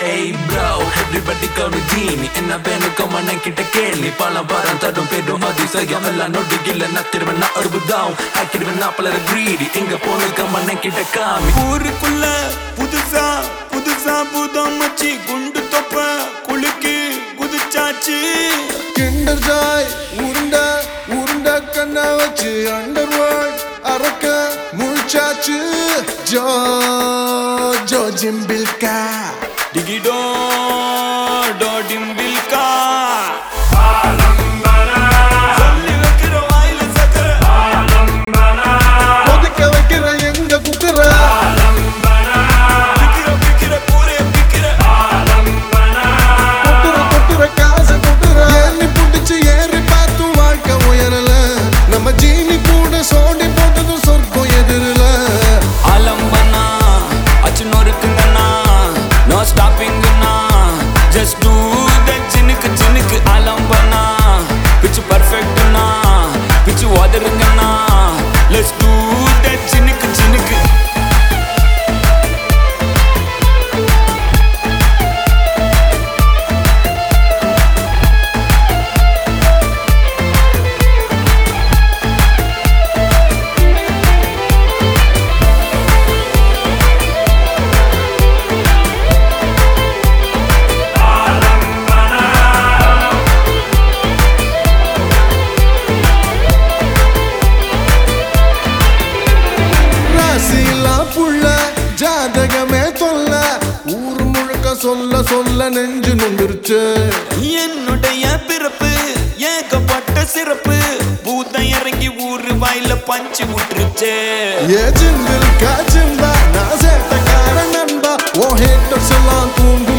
Hey bro, everybody call me Genie என்ன வேணும் கம்மன் கிட்ட கேள்வி பல வாரம் தடும் பெரும் அதிசயம் எல்லாம் நொடியில் நத்திருவேன் நான் அறுபதாம் ஆக்கிடுவேன் நான் பலர் greedy எங்க போன கம்மன் கிட்ட காமி ஊருக்குள்ள புதுசா புதுசா புதம் மச்சி குண்டு தொப்ப குலுக்கி குதிச்சாச்சு கிண்டர் ஜாய் உருண்ட உருண்ட கண்ண வச்சு அண்டர் வேர்ல்ட் அறக்க முழிச்சாச்சு ஜோ ஜோ ஜிம்பில்கா டிகிடோ டோடிம்பில்கா சொல்லி வைக்கிற வாயில சக்கர கொதிக்க வைக்கிற எங்க குக்கர பிக்கிற பிக்கிற கூரைய பிக்கிற கொட்டுற கொட்டுற காசு கொட்டுற ஏறி புடிச்சு ஏறி பார்த்து வாழ்க்கை உயரல நம்ம ஜீனி கூட சோண்டி போட்டதும் சொர்க்கம் எதிரல ஆலம்பனா அச்சு நொறுக்குங்கண்ணா நோ ஸ்டாப்பிங்கண்ணா ஜஸ்ட் டூ தட் சின்னுக்கு சின்னுக்கு ஆலம்பனா பிச்சு பர்ஃபெக்ட்னா பிச்சு உதருங்கண்ணா லெட்ஸ் டூ தட் சின்னுக்கு சின்னுக்கு ராசிலாம் புள்ள ஜாதகமே தொல்ல ஊர் முழுக்க சொல்ல சொல்ல நெஞ்சு நொந்துருச்சு என்னுடைய பிறப்பு ஏகப்பட்ட சிறப்பு பூதம் இறங்கி ஊரு வாயில பஞ்சு விட்டுருச்சு ஏ ஜிம்பில் காஜிம்பா நான் சேர்த்தக்கார நண்பா ஓ ஹேட்டர்ஸ் எல்லாம் தூங்கு